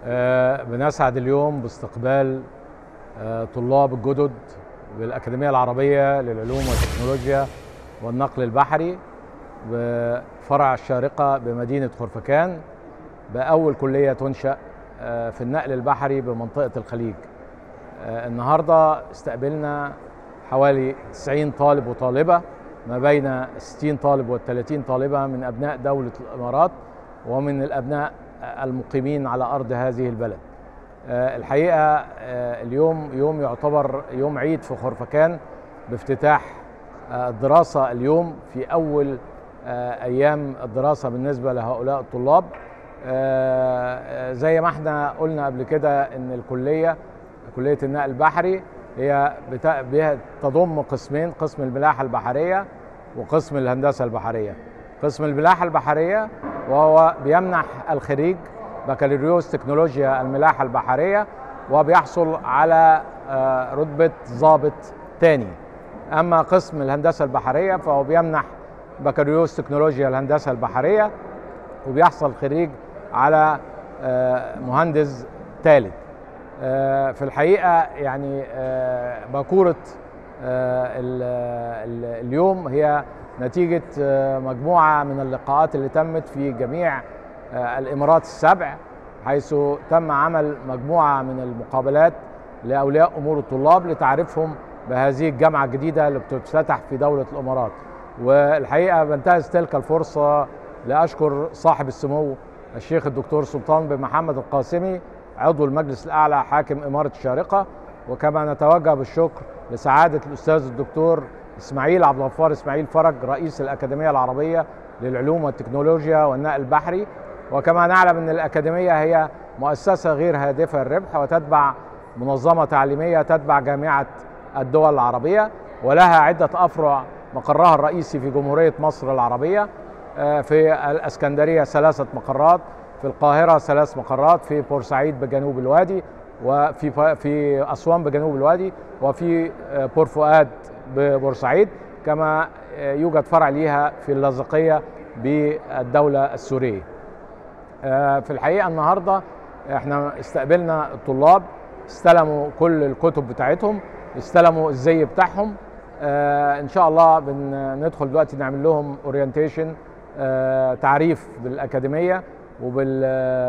آه، بنسعد اليوم باستقبال آه، طلاب الجدد بالأكاديمية العربية للعلوم والتكنولوجيا والنقل البحري بفرع الشارقة بمدينة خرفكان بأول كلية تنشأ آه، في النقل البحري بمنطقة الخليج آه، النهاردة استقبلنا حوالي 90 طالب وطالبة ما بين 60 طالب وال 30 طالبة من أبناء دولة الإمارات ومن الأبناء المقيمين على أرض هذه البلد آه، الحقيقة آه، اليوم يوم يعتبر يوم عيد في خرفكان بافتتاح آه، الدراسة اليوم في أول آه، أيام الدراسة بالنسبة لهؤلاء الطلاب آه، آه، زي ما احنا قلنا قبل كده ان الكلية كلية النقل البحري هي بتا- بها- تضم قسمين قسم الملاحة البحرية وقسم الهندسة البحرية قسم الملاحة البحرية وهو بيمنح الخريج بكالوريوس تكنولوجيا الملاحة البحرية وبيحصل على آه، رتبة ضابط تاني أما قسم الهندسة البحرية فهو بيمنح بكالوريوس تكنولوجيا الهندسة البحرية وبيحصل خريج على آه، مهندس ثالث آه، في الحقيقة يعني آه، باكورة آه، ال- ال- اليوم هي نتيجة آه، مجموعة من اللقاءات اللي تمت في جميع آه، الإمارات السبع حيث تم عمل مجموعة من المقابلات لأولياء أمور الطلاب لتعريفهم بهذه الجامعة الجديدة اللي بتفتتح في دولة الإمارات والحقيقة بنتهز تلك الفرصة لأشكر صاحب السمو الشيخ الدكتور سلطان بن محمد القاسمي عضو المجلس الأعلى حاكم إمارة الشارقة وكما نتوجه بالشكر لسعادة الأستاذ الدكتور إسماعيل عبد الغفار إسماعيل فرج رئيس الأكاديمية العربية للعلوم والتكنولوجيا والنقل البحري وكما نعلم أن الأكاديمية هي مؤسسة غير هادفة الربح وتتبع منظمة تعليمية تتبع جامعة الدول العربية ولها عدة أفرع مقرها الرئيسي في جمهورية مصر العربية آه، في الاسكندريه ثلاثه مقرات في القاهره ثلاث مقرات في بورسعيد بجنوب الوادي وفي في اسوان بجنوب الوادي وفي آه، بور فؤاد ببورسعيد كما آه، يوجد فرع ليها في اللاذقيه بالدوله السوريه آه، في الحقيقه النهارده احنا استقبلنا الطلاب استلموا كل الكتب بتاعتهم استلموا الزي بتاعهم آه، ان شاء الله بندخل دلوقتي نعمل لهم اورينتيشن تعريف بالاكاديميه وبال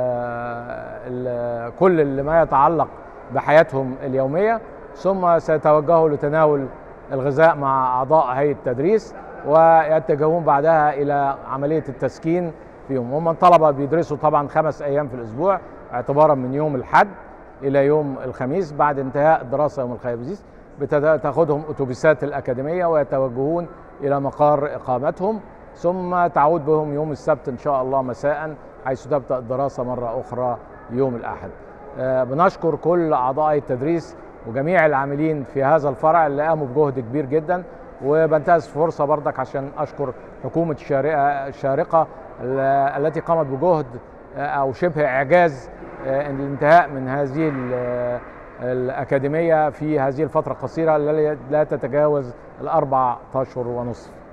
آه، ال- كل اللي ما يتعلق بحياتهم اليوميه ثم سيتوجهوا لتناول الغذاء مع اعضاء هيئه التدريس ويتجهون بعدها الى عمليه التسكين فيهم هم الطلبه بيدرسوا طبعا خمس ايام في الاسبوع اعتبارا من يوم الحد الى يوم الخميس بعد انتهاء الدراسه يوم الخميس بتاخدهم اتوبيسات الاكاديميه ويتوجهون الى مقر اقامتهم ثم تعود بهم يوم السبت ان شاء الله مساء حيث تبدا الدراسه مره اخرى يوم الاحد. آه، بنشكر كل اعضاء التدريس وجميع العاملين في هذا الفرع اللي قاموا بجهد كبير جدا وبنتهز فرصه بردك عشان اشكر حكومه الشارقه الشارقه ال- التي قامت بجهد آه، او شبه اعجاز آه، الانتهاء من هذه ال- الأكاديمية في هذه الفترة القصيرة التي لا تتجاوز الأربع أشهر ونصف